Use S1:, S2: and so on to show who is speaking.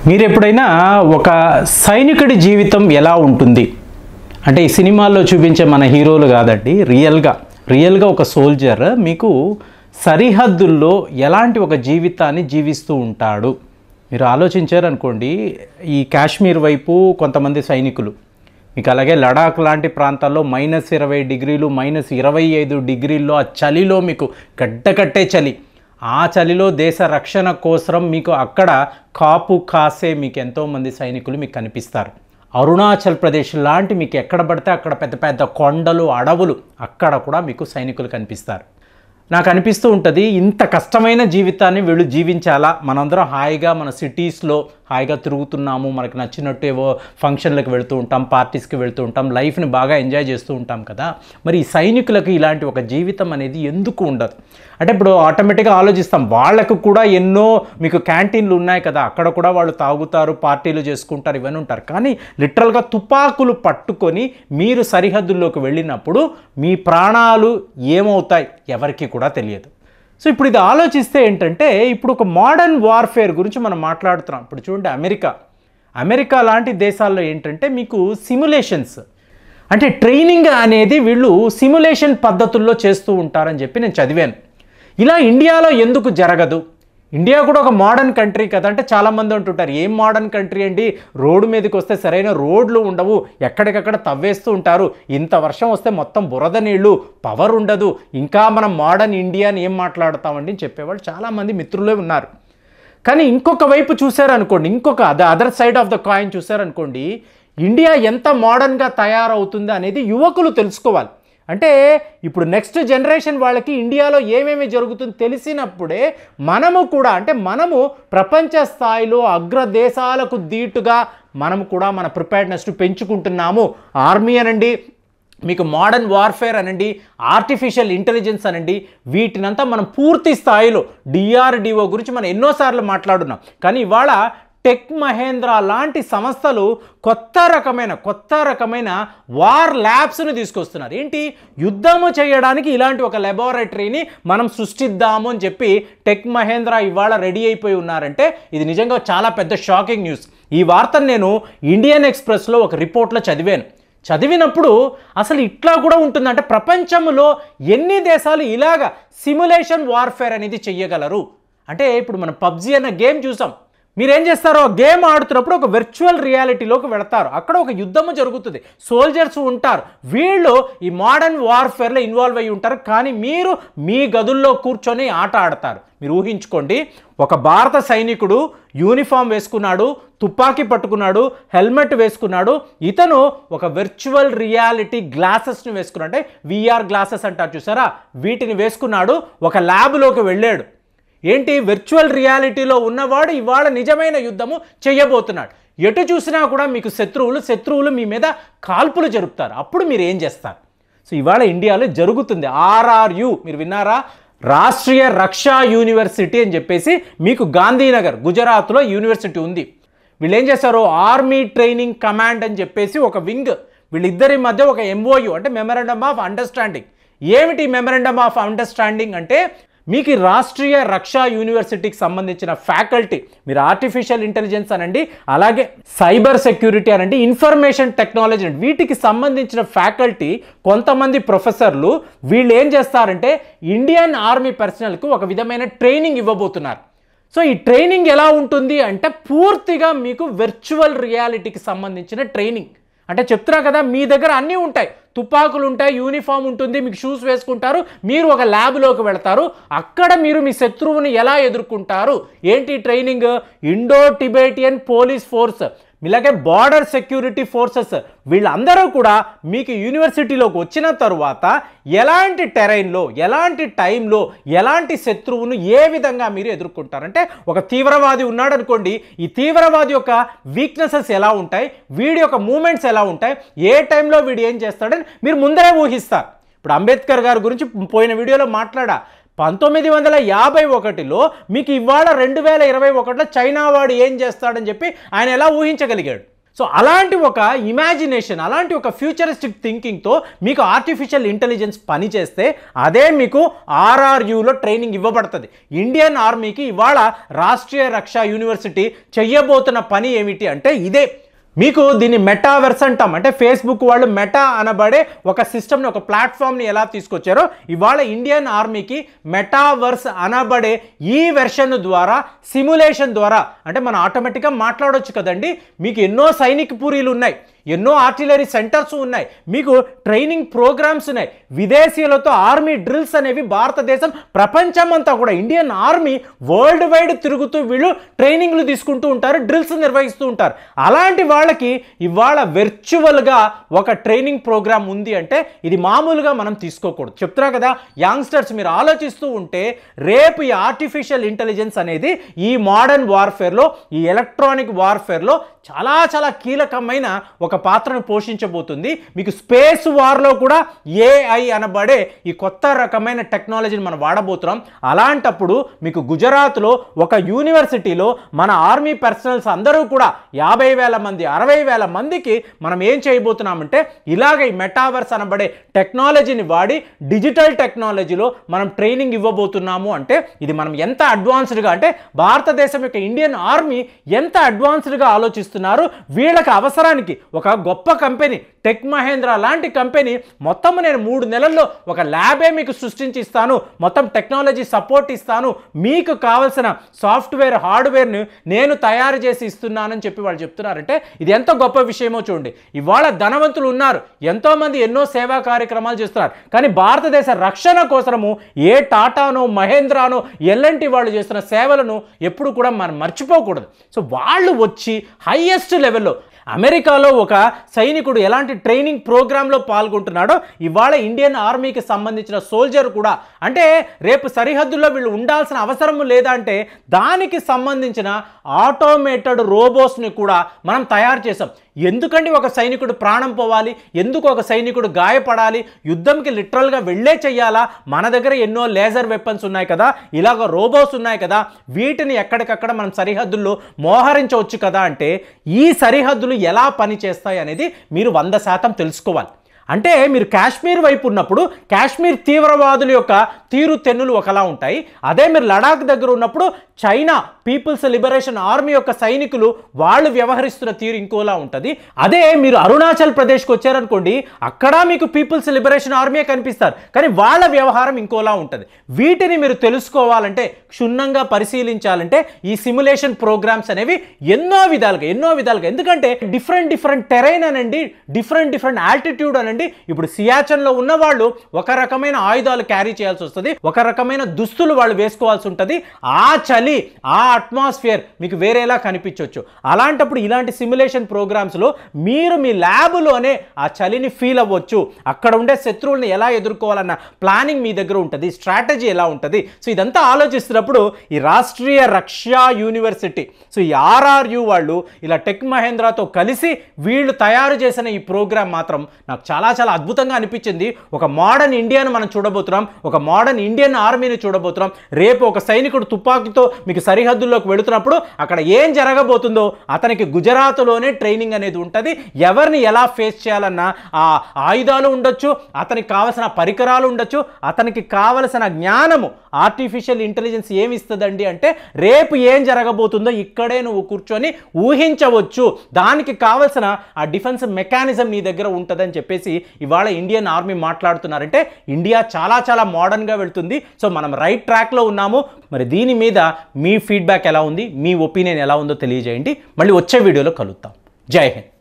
S1: మీరు ఎప్పుడైనా ఒక సైనికుడి జీవితం ఎలా ఉంటుంది అంటే ఈ సినిమాల్లో చూపించే మన హీరోలు కాదండి రియల్గా రియల్గా ఒక సోల్జర్ మీకు సరిహద్దుల్లో ఎలాంటి ఒక జీవితాన్ని జీవిస్తూ ఉంటాడు మీరు ఆలోచించారనుకోండి ఈ కాశ్మీర్ వైపు కొంతమంది సైనికులు మీకు అలాగే లడాక్ లాంటి ప్రాంతాల్లో మైనస్ ఇరవై డిగ్రీలు మైనస్ ఇరవై ఐదు డిగ్రీల్లో ఆ చలిలో మీకు గడ్డకట్టే చలి ఆ చలిలో దేశ రక్షణ కోసం మీకు అక్కడ కాపు కాసే మీకు ఎంతోమంది సైనికులు మీకు కనిపిస్తారు అరుణాచల్ ప్రదేశ్ లాంటి మీకు ఎక్కడ పడితే అక్కడ పెద్ద పెద్ద కొండలు అడవులు అక్కడ కూడా మీకు సైనికులు కనిపిస్తారు నాకు అనిపిస్తూ ఉంటుంది ఇంత కష్టమైన జీవితాన్ని వీళ్ళు జీవించాలా మనందరం హాయిగా మన సిటీస్లో హాయిగా తిరుగుతున్నాము మనకు నచ్చినట్టు ఏవో ఫంక్షన్లకు వెళ్తూ ఉంటాం పార్టీస్కి వెళ్తూ ఉంటాం లైఫ్ని బాగా ఎంజాయ్ చేస్తూ ఉంటాం కదా మరి ఈ సైనికులకు ఇలాంటి ఒక జీవితం అనేది ఎందుకు ఉండదు అంటే ఇప్పుడు ఆటోమేటిక్గా ఆలోచిస్తాం వాళ్ళకు కూడా ఎన్నో మీకు క్యాంటీన్లు ఉన్నాయి కదా అక్కడ కూడా వాళ్ళు తాగుతారు పార్టీలు చేసుకుంటారు ఇవన్నీ ఉంటారు కానీ లిటరల్గా తుపాకులు పట్టుకొని మీరు సరిహద్దుల్లోకి వెళ్ళినప్పుడు మీ ప్రాణాలు ఏమవుతాయి ఎవరికి కూడా తెలియదు సో ఇప్పుడు ఇది ఆలోచిస్తే ఏంటంటే ఇప్పుడు ఒక మోడర్న్ వార్ఫేర్ గురించి మనం మాట్లాడుతున్నాం ఇప్పుడు చూడండి అమెరికా అమెరికా లాంటి దేశాల్లో ఏంటంటే మీకు సిమ్యులేషన్స్ అంటే ట్రైనింగ్ అనేది వీళ్ళు సిమ్యులేషన్ పద్ధతుల్లో చేస్తూ ఉంటారని చెప్పి నేను చదివాను ఇలా ఇండియాలో ఎందుకు జరగదు ఇండియా కూడా ఒక మోడర్న్ కంట్రీ కదా అంటే చాలామంది అంటుంటారు ఏం మోడర్న్ కంట్రీ అండి రోడ్డు మీదకి వస్తే సరైన రోడ్లు ఉండవు ఎక్కడికక్కడ తవ్వేస్తూ ఉంటారు ఇంత వర్షం వస్తే మొత్తం బురద నీళ్ళు పవర్ ఉండదు ఇంకా మనం మోడర్న్ ఇండియాని ఏం మాట్లాడతామండి అని చెప్పేవాళ్ళు చాలామంది మిత్రులే ఉన్నారు కానీ ఇంకొక వైపు చూశారనుకోండి ఇంకొక అద other side of the coin చూశారనుకోండి ఇండియా ఎంత మోడర్న్గా తయారవుతుంది అనేది యువకులు తెలుసుకోవాలి అంటే ఇప్పుడు నెక్స్ట్ జనరేషన్ వాళ్ళకి ఇండియాలో ఏమేమి జరుగుతుందో తెలిసినప్పుడే మనము కూడా అంటే మనము ప్రపంచ స్థాయిలో అగ్రదేశాలకు దీటుగా మనము కూడా మన ప్రిపేర్డ్నెస్ పెంచుకుంటున్నాము ఆర్మీ అనండి మీకు మోడర్న్ వార్ఫేర్ అనండి ఆర్టిఫిషియల్ ఇంటెలిజెన్స్ అనండి వీటినంతా మనం పూర్తి స్థాయిలో డిఆర్డిఓ గురించి మనం ఎన్నోసార్లు మాట్లాడున్నాం కానీ ఇవాళ టెక్ మహేంద్ర లాంటి సంస్థలు కొత్త రకమైన కొత్త రకమైన వార్ ల్యాబ్స్ను తీసుకొస్తున్నారు ఏంటి యుద్ధము చేయడానికి ఇలాంటి ఒక లెబొరేటరీని మనం సృష్టిద్దాము అని చెప్పి టెక్ మహేంద్ర ఇవాళ రెడీ అయిపోయి ఉన్నారంటే ఇది నిజంగా చాలా పెద్ద షాకింగ్ న్యూస్ ఈ వార్తను నేను ఇండియన్ ఎక్స్ప్రెస్లో ఒక రిపోర్ట్లో చదివాను చదివినప్పుడు అసలు ఇట్లా కూడా ఉంటుంది అంటే ప్రపంచంలో ఎన్ని దేశాలు ఇలాగ సిమ్యులేషన్ వార్ఫేర్ అనేది చెయ్యగలరు అంటే ఇప్పుడు మనం పబ్జి అన్న గేమ్ చూసాం మీరేం చేస్తారో గేమ్ ఆడుతున్నప్పుడు ఒక విర్చువల్ రియాలిటీలోకి వెళతారు అక్కడ ఒక యుద్ధము జరుగుతుంది సోల్జర్స్ ఉంటారు వీళ్ళు ఈ మోడర్న్ వార్ఫేర్లో ఇన్వాల్వ్ అయ్యి ఉంటారు కానీ మీరు మీ గదుల్లో కూర్చొని ఆట ఆడతారు మీరు ఊహించుకోండి ఒక భారత సైనికుడు యూనిఫామ్ వేసుకున్నాడు తుపాకీ పట్టుకున్నాడు హెల్మెట్ వేసుకున్నాడు ఇతను ఒక విర్చువల్ రియాలిటీ గ్లాసెస్ని వేసుకున్నాడు అంటే విఆర్ గ్లాసెస్ అంటారు చూసారా వీటిని వేసుకున్నాడు ఒక ల్యాబ్లోకి వెళ్ళాడు ఏంటి విర్చువల్ రియాలిటీలో ఉన్నవాడు ఇవాళ నిజమైన యుద్ధము చేయబోతున్నాడు ఎటు చూసినా కూడా మీకు శత్రువులు శత్రువులు మీ మీద కాల్పులు జరుపుతారు అప్పుడు మీరు ఏం చేస్తారు సో ఇవాళ ఇండియాలో జరుగుతుంది ఆర్ఆర్యు మీరు విన్నారా రాష్ట్రీయ రక్షా యూనివర్సిటీ అని చెప్పేసి మీకు గాంధీనగర్ గుజరాత్లో యూనివర్సిటీ ఉంది వీళ్ళు ఏం చేస్తారు ఆర్మీ ట్రైనింగ్ కమాండ్ అని చెప్పేసి ఒక వింగ్ వీళ్ళిద్దరి మధ్య ఒక ఎంఓయు అంటే మెమరాండమ్ ఆఫ్ అండర్స్టాండింగ్ ఏమిటి మెమరాండమ్ ఆఫ్ అండర్స్టాండింగ్ అంటే మీకు ఈ రాష్ట్రీయ రక్షా యూనివర్సిటీకి సంబంధించిన ఫ్యాకల్టీ మీరు ఆర్టిఫిషియల్ ఇంటెలిజెన్స్ అనండి అలాగే సైబర్ సెక్యూరిటీ అనండి ఇన్ఫర్మేషన్ టెక్నాలజీ అండి వీటికి సంబంధించిన ఫ్యాకల్టీ కొంతమంది ప్రొఫెసర్లు వీళ్ళు ఏం చేస్తారంటే ఇండియన్ ఆర్మీ పర్సనల్కి ఒక విధమైన ట్రైనింగ్ ఇవ్వబోతున్నారు సో ఈ ట్రైనింగ్ ఎలా ఉంటుంది అంటే పూర్తిగా మీకు విర్చువల్ రియాలిటీకి సంబంధించిన ట్రైనింగ్ అంటే చెప్తున్నా కదా మీ దగ్గర అన్నీ ఉంటాయి తుపాకులు ఉంటాయి యూనిఫామ్ ఉంటుంది మీకు షూస్ వేసుకుంటారు మీరు ఒక ల్యాబ్లోకి వెళతారు అక్కడ మీరు మీ శత్రువుని ఎలా ఎదుర్కొంటారు ఏంటి training Indo Tibetan police force ఇలాగే బార్డర్ సెక్యూరిటీ ఫోర్సెస్ వీళ్ళందరూ కూడా మీకు యూనివర్సిటీలోకి వచ్చిన తరువాత ఎలాంటి టెరైన్లో ఎలాంటి టైంలో ఎలాంటి శత్రువును ఏ విధంగా మీరు ఎదుర్కొంటారంటే ఒక తీవ్రవాది ఉన్నాడు అనుకోండి ఈ తీవ్రవాది యొక్క వీక్నెసెస్ ఎలా ఉంటాయి వీడి యొక్క మూమెంట్స్ ఎలా ఉంటాయి ఏ టైంలో వీడు ఏం చేస్తాడని మీరు ముందరే ఊహిస్తారు ఇప్పుడు అంబేద్కర్ గారి గురించి పోయిన వీడియోలో మాట్లాడా పంతొమ్మిది వందల యాభై ఒకటిలో మీకు ఇవాళ రెండు వేల ఇరవై ఒకటిలో చైనా వాడు ఏం చేస్తాడని చెప్పి ఆయన ఎలా ఊహించగలిగాడు సో అలాంటి ఒక ఇమాజినేషన్ అలాంటి ఒక ఫ్యూచరిస్టిక్ థింకింగ్తో మీకు ఆర్టిఫిషియల్ ఇంటెలిజెన్స్ పనిచేస్తే అదే మీకు ఆర్ఆర్యులో ట్రైనింగ్ ఇవ్వబడుతుంది ఇండియన్ ఆర్మీకి ఇవాళ రాష్ట్రీయ రక్షా యూనివర్సిటీ చెయ్యబోతున్న పని ఏమిటి అంటే ఇదే మీకు దీన్ని మెటావర్స్ అంటాం అంటే ఫేస్బుక్ వాళ్ళు మెటా అనబడే ఒక సిస్టమ్ని ఒక ప్లాట్ఫామ్ని ఎలా తీసుకొచ్చారో ఇవాళ ఇండియన్ ఆర్మీకి మెటావర్స్ అనబడే ఈ వెర్షన్ ద్వారా సిమ్యులేషన్ ద్వారా అంటే మనం ఆటోమేటిక్గా మాట్లాడొచ్చు కదండి మీకు ఎన్నో సైనిక పూరీలు ఉన్నాయి ఎన్నో ఆర్టిలరీ సెంటర్స్ ఉన్నాయి మీకు ట్రైనింగ్ ప్రోగ్రామ్స్ ఉన్నాయి విదేశీయులతో ఆర్మీ డ్రిల్స్ అనేవి భారతదేశం ప్రపంచం అంతా కూడా ఇండియన్ ఆర్మీ వరల్డ్ వైడ్ తిరుగుతూ వీళ్ళు ట్రైనింగ్లు తీసుకుంటూ ఉంటారు డ్రిల్స్ నిర్వహిస్తూ ఉంటారు అలాంటి వాళ్ళకి ఇవాళ వెర్చువల్గా ఒక ట్రైనింగ్ ప్రోగ్రామ్ ఉంది అంటే ఇది మామూలుగా మనం తీసుకోకూడదు చెప్తున్నా కదా యంగ్స్టర్స్ మీరు ఆలోచిస్తూ ఉంటే రేపు ఈ ఆర్టిఫిషియల్ ఇంటెలిజెన్స్ అనేది ఈ మోడర్న్ వార్ఫేర్లో ఈ ఎలక్ట్రానిక్ వార్ఫేర్లో చాలా చాలా కీలకమైన ఒక పాత్రను పోషించబోతుంది మీకు స్పేస్ వార్లో కూడా ఏఐ అనబడే ఈ కొత్త రకమైన టెక్నాలజీని మనం వాడబోతున్నాం అలాంటప్పుడు మీకు గుజరాత్లో ఒక యూనివర్సిటీలో మన ఆర్మీ పర్సనల్స్ అందరూ కూడా యాభై వేల మంది అరవై వేల మందికి మనం ఏం చేయబోతున్నామంటే ఇలాగ ఈ మెటావర్స్ అనబడే టెక్నాలజీని వాడి డిజిటల్ టెక్నాలజీలో మనం ట్రైనింగ్ ఇవ్వబోతున్నాము అంటే ఇది మనం ఎంత అడ్వాన్స్డ్గా అంటే భారతదేశం యొక్క ఇండియన్ ఆర్మీ ఎంత అడ్వాన్స్డ్గా ఆలోచిస్తున్నారు వీళ్ళకి అవసరానికి ఒక గొప్ప కంపెనీ టెక్ మహేంద్ర లాంటి కంపెనీ మొత్తం నేను మూడు నెలల్లో ఒక ల్యాబే మీకు సృష్టించి ఇస్తాను మొత్తం టెక్నాలజీ సపోర్ట్ ఇస్తాను మీకు కావలసిన సాఫ్ట్వేర్ హార్డ్వేర్ని నేను తయారు చేసి ఇస్తున్నానని చెప్పి వాళ్ళు చెప్తున్నారంటే ఇది ఎంత గొప్ప విషయమో చూడండి ఇవాళ ధనవంతులు ఉన్నారు ఎంతోమంది ఎన్నో సేవా కార్యక్రమాలు చేస్తున్నారు కానీ భారతదేశ రక్షణ కోసము ఏ టాటానో మహేంద్రానో ఎల్ఎన్టీ వాళ్ళు చేస్తున్న సేవలను ఎప్పుడు కూడా మనం మర్చిపోకూడదు సో వాళ్ళు వచ్చి హైయెస్ట్ లెవెల్లో అమెరికాలో ఒక సైనికుడు ఎలాంటి ట్రైనింగ్ ప్రోగ్రాంలో పాల్గొంటున్నాడో ఇవాళ ఇండియన్ ఆర్మీకి సంబంధించిన సోల్జర్ కూడా అంటే రేపు సరిహద్దుల్లో వీళ్ళు ఉండాల్సిన అవసరం లేదా అంటే దానికి సంబంధించిన ఆటోమేటెడ్ రోబోస్ని కూడా మనం తయారు చేసాం ఎందుకండి ఒక సైనికుడు ప్రాణం పోవాలి ఎందుకు ఒక సైనికుడు గాయపడాలి యుద్ధంకి లిటరల్గా వెళ్ళే చెయ్యాలా మన దగ్గర ఎన్నో లేజర్ వెపన్స్ ఉన్నాయి కదా ఇలాగ రోబోస్ ఉన్నాయి కదా వీటిని ఎక్కడికక్కడ మనం సరిహద్దుల్లో మోహరించవచ్చు కదా అంటే ఈ సరిహద్దులు ఎలా పనిచేస్తాయి అనేది మీరు వంద శాతం తెలుసుకోవాలి అంటే మీరు కాశ్మీర్ వైపు ఉన్నప్పుడు కాశ్మీర్ తీవ్రవాదుల యొక్క తీరు తెన్నులు ఒకలా ఉంటాయి అదే మీరు లడాక్ దగ్గర ఉన్నప్పుడు చైనా పీపుల్స్ లిబరేషన్ ఆర్మీ యొక్క సైనికులు వాళ్ళు వ్యవహరిస్తున్న తీరు ఇంకోలా ఉంటుంది అదే మీరు అరుణాచల్ ప్రదేశ్కి వచ్చారనుకోండి అక్కడ మీకు పీపుల్స్ లిబరేషన్ ఆర్మీ కనిపిస్తారు కానీ వాళ్ళ వ్యవహారం ఇంకోలా ఉంటుంది వీటిని మీరు తెలుసుకోవాలంటే క్షుణ్ణంగా పరిశీలించాలంటే ఈ సిమ్యులేషన్ ప్రోగ్రామ్స్ అనేవి ఎన్నో విధాలుగా ఎన్నో విధాలుగా ఎందుకంటే డిఫరెంట్ డిఫరెంట్ టెరైన్ అనండి డిఫరెంట్ డిఫరెంట్ ఆల్టిట్యూడ్ అనండి ఇప్పుడు సియాచన్లో ఉన్న వాళ్ళు ఒక రకమైన ఆయుధాలు క్యారీ చేయాల్సి వస్తుంది ఒక రకమైన దుస్తులు వాళ్ళు వేసుకోవాల్సి ఉంటుంది ఆ చలి ఆ అట్మాస్ఫియర్ మీకు వేరేలా కనిపించవచ్చు అలాంటప్పుడు ఇలాంటి సిమ్యులేషన్ ప్రోగ్రామ్స్లో మీరు మీ ల్యాబ్లోనే ఆ చలిని ఫీల్ అవ్వచ్చు అక్కడ ఉండే శత్రువుల్ని ఎలా ఎదుర్కోవాలన్న ప్లానింగ్ మీ దగ్గర ఉంటుంది స్ట్రాటజీ ఎలా ఉంటుంది సో ఇదంతా ఆలోచిస్తున్నప్పుడు ఈ రాష్ట్రీయ రక్షా యూనివర్సిటీ సో ఈ ఆర్ఆర్యు వాళ్ళు ఇలా టెక్ మహేంద్రతో కలిసి వీళ్ళు తయారు చేసిన ఈ ప్రోగ్రామ్ మాత్రం నాకు చాలా చాలా అద్భుతంగా అనిపించింది ఒక మోడర్న్ ఇండియాను మనం చూడబోతున్నాం ఒక మోడర్న్ ఇండియన్ ఆర్మీని చూడబోతున్నాం రేపు ఒక సైనికుడు తుపాకీతో మీకు సరిహద్దుల్లోకి వెళుతున్నప్పుడు అక్కడ ఏం జరగబోతుందో అతనికి గుజరాత్లోనే ట్రైనింగ్ అనేది ఉంటుంది ఎవరిని ఎలా ఫేస్ చేయాలన్న ఆ ఆయుధాలు ఉండొచ్చు అతనికి కావలసిన పరికరాలు ఉండొచ్చు అతనికి కావలసిన జ్ఞానము ఆర్టిఫిషియల్ ఇంటెలిజెన్స్ ఏమి ఇస్తుందండి అంటే రేపు ఏం జరగబోతుందో ఇక్కడే నువ్వు కూర్చొని ఊహించవచ్చు దానికి కావలసిన ఆ డిఫెన్స్ మెకానిజం నీ దగ్గర ఉంటుందని చెప్పేసి ఇవాళ ఇండియన్ ఆర్మీ మాట్లాడుతున్నారంటే ఇండియా చాలా చాలా మోడర్న్గా వెళ్తుంది సో మనం రైట్ ట్రాక్లో ఉన్నాము మరి దీని మీద మీ ఫీడ్బ్యాక్ ఎలా ఉంది మీ ఒపీనియన్ ఎలా ఉందో తెలియజేయండి మళ్ళీ వచ్చే వీడియోలో కలుద్దాం జై హింద్